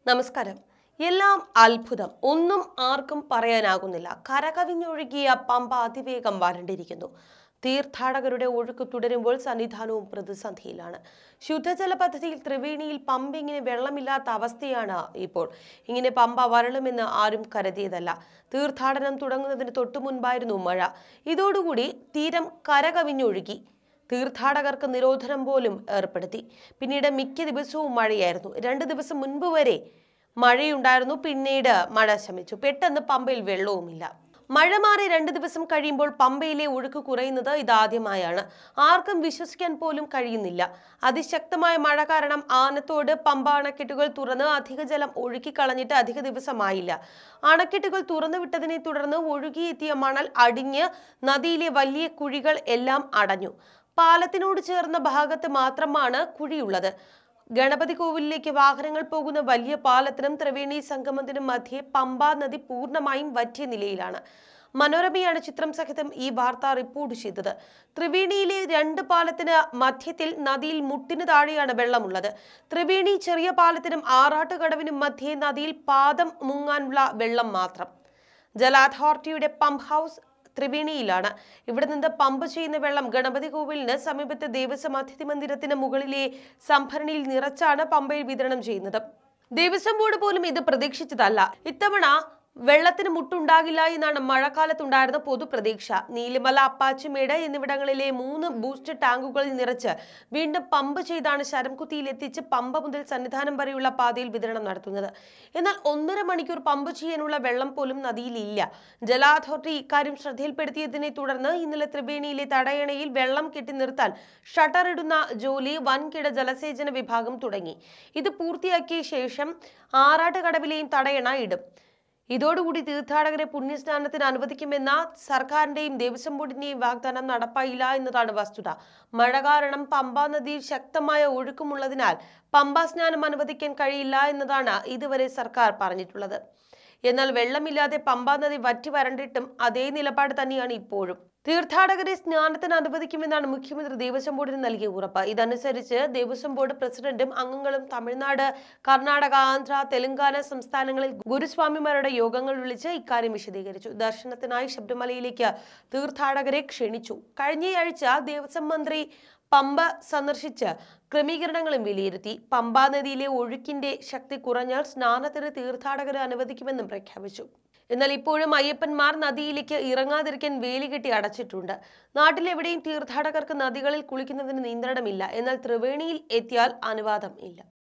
നമസ്കാരം എല്ലാം അത്ഭുതം ഒന്നും ആർക്കും പറയാനാകുന്നില്ല കരകവിഞ്ഞൊഴുകിയ പമ്പ അതിവേഗം വരണ്ടിരിക്കുന്നു തീർത്ഥാടകരുടെ ഒഴുക്ക് തുടരുമ്പോൾ സന്നിധാനവും പ്രതിസന്ധിയിലാണ് ശുദ്ധജല പദ്ധതിയിൽ ത്രിവേണിയിൽ പമ്പ ഇങ്ങനെ വെള്ളമില്ലാത്ത അവസ്ഥയാണ് ഇപ്പോൾ ഇങ്ങനെ പമ്പ വരളുമെന്ന് ആരും കരുതിയതല്ല തീർത്ഥാടനം തുടങ്ങുന്നതിന് തൊട്ടു മുൻപായിരുന്നു മഴ ഇതോടുകൂടി തീരം കരകവിഞ്ഞൊഴുകി തീർത്ഥാടകർക്ക് നിരോധനം പോലും ഏർപ്പെടുത്തി പിന്നീട് മിക്ക ദിവസവും മഴയായിരുന്നു രണ്ട് ദിവസം മുൻപ് വരെ മഴയുണ്ടായിരുന്നു പിന്നീട് മഴ ശമിച്ചു പെട്ടെന്ന് പമ്പയിൽ വെള്ളവുമില്ല മഴ മാറി രണ്ട് ദിവസം കഴിയുമ്പോൾ പമ്പയിലെ ഒഴുക്ക് കുറയുന്നത് ഇതാദ്യമായാണ് ആർക്കും വിശ്വസിക്കാൻ പോലും കഴിയുന്നില്ല അതിശക്തമായ മഴ കാരണം ആനത്തോട് പമ്പ അണക്കെട്ടുകൾ തുറന്ന് അധിക ജലം ഒഴുക്കിക്കളഞ്ഞിട്ട് അധിക ദിവസമായില്ല അണക്കെട്ടുകൾ തുറന്നു വിട്ടതിനെ തുടർന്ന് ഒഴുകിയെത്തിയ മണൽ അടിഞ്ഞ് നദിയിലെ വലിയ കുഴികൾ എല്ലാം അടഞ്ഞു പാലത്തിനോട് ചേർന്ന ഭാഗത്ത് മാത്രമാണ് കുഴിയുള്ളത് ഗണപതി കോവിലിലേക്ക് വാഹനങ്ങൾ പോകുന്ന വലിയ പാലത്തിനും ത്രിവേണി സംഗമത്തിനും മധ്യേ പമ്പാ നദി പൂർണ്ണമായും വറ്റിയ നിലയിലാണ് മനോരമയാണ് ചിത്രം സഹിതം ഈ വാർത്ത റിപ്പോർട്ട് ചെയ്തത് ത്രിവേണിയിലെ രണ്ട് പാലത്തിന് മധ്യത്തിൽ നദിയിൽ മുട്ടിന് താഴെയാണ് വെള്ളമുള്ളത് ത്രിവേണി ചെറിയ പാലത്തിനും ആറാട്ടുകടവിനും മധ്യേ നദിയിൽ പാദം മുങ്ങാനുള്ള വെള്ളം മാത്രം ജല അതോറിറ്റിയുടെ പമ്പ് ഹൗസ് ത്രിവേണിയിലാണ് ഇവിടെ നിന്ന് പമ്പ് ചെയ്യുന്ന വെള്ളം ഗണപതി കോവിലിന് സമീപത്തെ ദേവസ്വം അതിഥി മന്ദിരത്തിന് മുകളിലെ സംഭരണിയിൽ നിറച്ചാണ് പമ്പയിൽ വിതരണം ചെയ്യുന്നത് ദേവസ്വം ബോർഡ് പോലും ഇത് പ്രതീക്ഷിച്ചതല്ല ഇത്തവണ വെള്ളത്തിന് മുട്ടുണ്ടാകില്ല എന്നാണ് മഴക്കാലത്തുണ്ടായിരുന്ന പൊതുപ്രതീക്ഷ നീലിമല അപ്പാച്ചിമേട് എന്നിവിടങ്ങളിലെ മൂന്ന് ബൂസ്റ്റർ ടാങ്കുകളിൽ നിറച്ച് വീണ്ടും പമ്പ് ചെയ്താണ് ശരംകുത്തിയിൽ എത്തിച്ച് പമ്പ മുതൽ സന്നിധാനം വരെയുള്ള പാതയിൽ വിതരണം നടത്തുന്നത് എന്നാൽ ഒന്നര മണിക്കൂർ പമ്പ് ചെയ്യാനുള്ള വെള്ളം പോലും നദിയിലില്ല ജല അതോറിറ്റി ഇക്കാര്യം ശ്രദ്ധയിൽപ്പെടുത്തിയതിനെ തുടർന്ന് ഇന്നലെ ത്രിവേണിയിലെ തടയണയിൽ വെള്ളം കെട്ടി നിർത്താൻ ഷട്ടർ ഇടുന്ന ജോലി വൻകിട ജലസേചന വിഭാഗം തുടങ്ങി ഇത് പൂർത്തിയാക്കിയ ശേഷം ആറാട്ടുകടവിലെയും തടയണ ഇടും ഇതോടുകൂടി തീർത്ഥാടകരെ പുണ്യസ്നാനത്തിന് അനുവദിക്കുമെന്ന സർക്കാരിന്റെയും ദേവസ്വം ബോർഡിന്റെയും വാഗ്ദാനം നടപ്പായില്ല എന്നതാണ് വസ്തുത മഴ കാരണം പമ്പാ നദിയിൽ ശക്തമായ ഒഴുക്കുമുള്ളതിനാൽ പമ്പാ സ്നാനം അനുവദിക്കാൻ കഴിയില്ല എന്നതാണ് ഇതുവരെ സർക്കാർ പറഞ്ഞിട്ടുള്ളത് എന്നാൽ വെള്ളമില്ലാതെ പമ്പാ നദി വറ്റി വരണ്ടിട്ടും അതേ നിലപാട് തന്നെയാണ് ഇപ്പോഴും തീർത്ഥാടകരെ സ്നാനത്തിന് അനുവദിക്കുമെന്നാണ് മുഖ്യമന്ത്രി ദേവസ്വം ബോർഡിന് നൽകിയ ഉറപ്പ് ഇതനുസരിച്ച് ദേവസ്വം ബോർഡ് പ്രസിഡന്റും അംഗങ്ങളും തമിഴ്നാട് കർണാടക ആന്ധ്ര തെലങ്കാന സംസ്ഥാനങ്ങളിൽ ഗുരുസ്വാമിമാരുടെ യോഗങ്ങൾ വിളിച്ച് ഇക്കാര്യം വിശദീകരിച്ചു ദർശനത്തിനായി ശബരിമലയിലേക്ക് തീർത്ഥാടകരെ ക്ഷണിച്ചു കഴിഞ്ഞയാഴ്ച ദേവസ്വം മന്ത്രി പമ്പ സന്ദർശിച്ച് ക്രമീകരണങ്ങളും വിലയിരുത്തി പമ്പാ നദിയിലെ ഒഴുക്കിന്റെ ശക്തി കുറഞ്ഞാൽ സ്നാനത്തിന് തീർത്ഥാടകരെ അനുവദിക്കുമെന്നും പ്രഖ്യാപിച്ചു എന്നാൽ ഇപ്പോഴും അയ്യപ്പന്മാർ നദിയിലേക്ക് ഇറങ്ങാതിരിക്കാൻ വേലി കെട്ടി അടച്ചിട്ടുണ്ട് നാട്ടിലെവിടെയും തീർത്ഥാടകർക്ക് നദികളിൽ കുളിക്കുന്നതിന് നിയന്ത്രണമില്ല എന്നാൽ ത്രിവേണിയിൽ എത്തിയാൽ അനുവാദം ഇല്ല